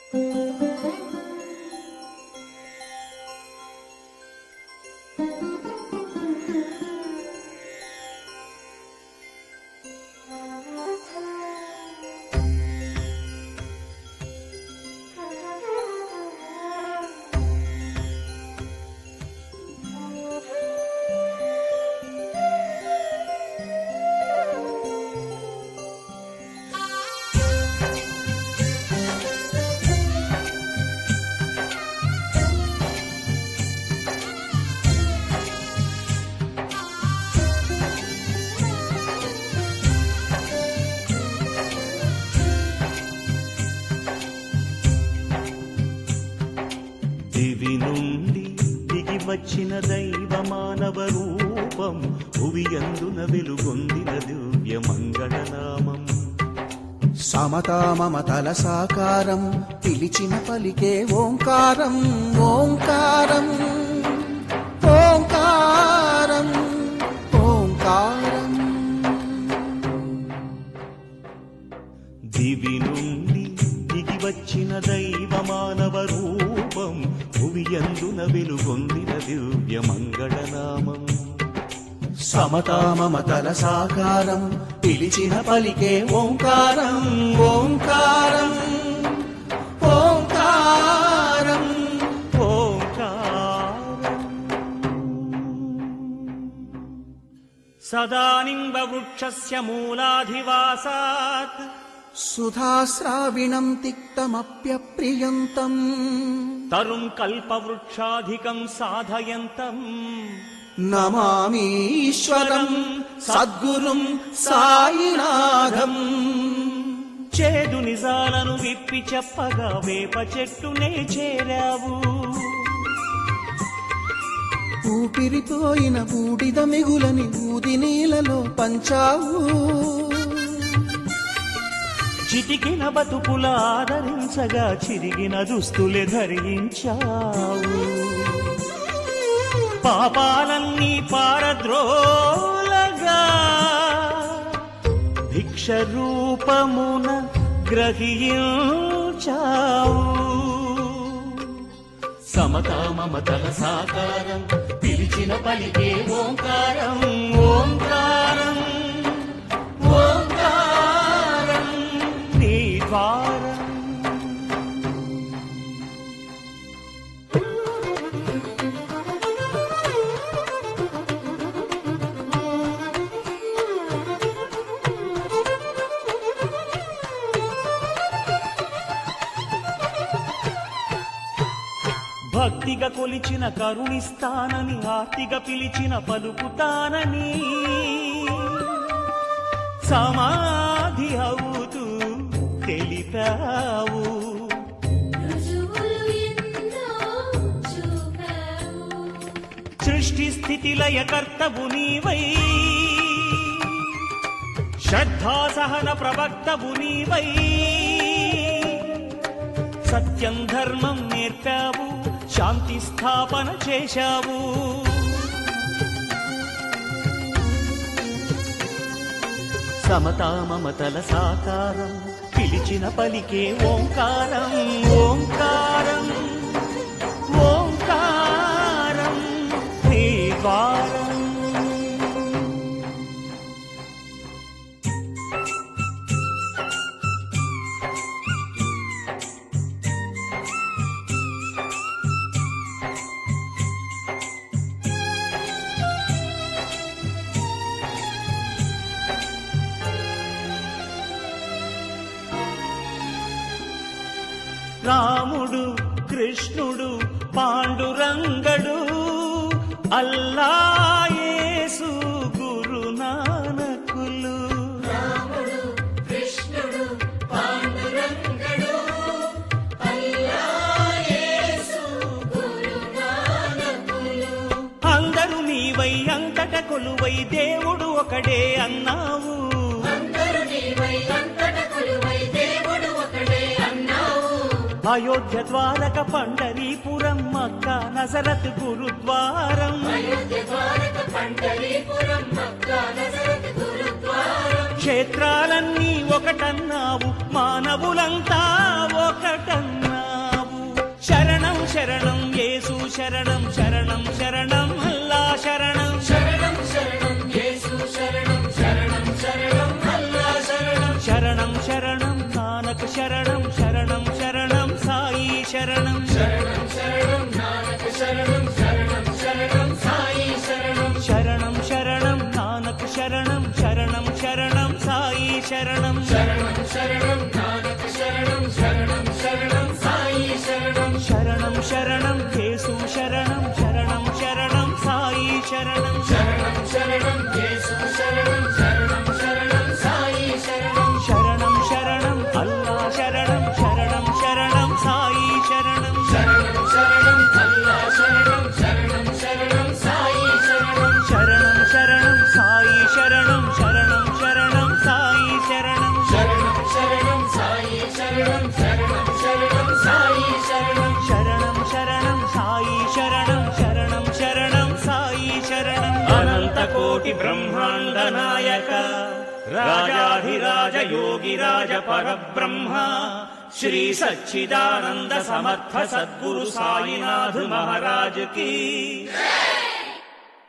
దివి నుండి దిగి వచ్చిన దైవ మానవ రూపం భువియందున వెలుగొందిన దివ్య మంగళనామం సమతా మమతల సాకారం పిలిచిన పలికే ఓంకారం ఓంకారం ఓంకారం ఓంకారం దివి నుండి దిగి వచ్చిన దైవ మానవ రూపం భువియందున వెలుగొందిన దివ్య మంగళనామం సమతా మమతల సాకారం పిలిచిన పలికే ఓంకారం ఓంకారం ఓంకారం ఓంకారం సదానింబవృక్షస్య మూలాధివాసాత్ సుధాశ్రావిణం తిక్తమప్యప్రియంతం తరుం కల్పవృక్షాధికం సాధయంతం నమామీశ్వరం సద్గురుం సాయినాథం చేదు నిజాలను విప్పి చెప్పగా వేప చెట్టునే చేరావు ఊపిరిపోయిన బూడిద మిగులని ఊది నీలలో పంచావు చిటికిన బతుకుల ఆదరించగా చిరిగిన దుస్తులే ధరించావు పాపాలన్నీ పారద్రోలగా భిక్ష రూపమున గ్రహించావు సమతా మమతల సాకారం పిలిచిన పలికే ఓంకారం ఓంకారం ఓంకారం నీ ద్వారం భక్తిగా కొలిచిన కరుణిస్తానని ఆర్తిగా పిలిచిన పలుకుతానని సమాధి అవుతూ తెలిపావు రుజువులు ఎన్నో చూపావు సృష్టి స్థితి లయ కర్తవు నీవై శ్రద్ధా సహన ప్రవక్తవు నీవై సత్యం ధర్మం నేర్పావు శాంతి స్థాపన చేశావు సమతా మమతల సాకారం పిలిచిన పలికే ఓంకారం ఓంకారం ఓంకారం నీ ద్వారం రాముడు కృష్ణుడు పాండురంగడు అల్లాయేసు గురునానకులు రాముడు కృష్ణుడు పాండురంగడు అల్లాయేసు గురునానకులు అందరూ నీవై అంతట కొలువై దేవుడు ఒకడే అన్నావు అందరూ నీవై అంతట కొలువై దేవుడు ఒకడే అన్నావు అయోధ్య ద్వారక పండరీపురం మక్క నజరత్ గురుద్వారం అయోధ్య ద్వారక పండరీపురం మక్కా నజరత్ గురుద్వారం క్షేత్రాలన్నీ ఒకటన్నావు మానవులంతా ఒకటన్నావు శరణం శరణం యేసు శరణం శరణం శరణం అల్లా శరణం శరణం శరణం యేసు శరణం శరణం శరణం అల్లా శరణం శరణం శరణం నానక్ శరణం శరణం శరణం సాయి శరణం శరణం శరణం నానక శరణం శరణం శరణం సాయి శరణం శరణం శరణం నానక్ శరణం శరణం శరణం సాయి శరణం శరణం శరణం నానక శరణం శరణం శరణం సాయి శరణం శరణం శరణం యేసు శరణం శరణం శరణం సాయి శరణం శరణం శరణం యేసు శరణం శరణం శరణం సాయి శరణం శరణం శరణం అల్లా శరణం శరణం శరణం సాయి శరణం శరణం శరణం అల్లా శరణం శరణం శరణం సాయి శరణం శరణం శరణం సాయి శరణం శరణం శరణం సాయి శరణం శరణం శరణం సాయి శరణం శరణం శరణం సాయి శరణం శరణం శరణం సాయి శరణం శరణం శరణం సాయి శరణం అనంత కోటి బ్రహ్మాండ నాయక రాజాధిరాజ యోగిరాజ పరబ్రహ్మ శ్రీ సచ్చిదానంద సమర్థ సద్గురు సాయినాథ్ మహారాజ్ కి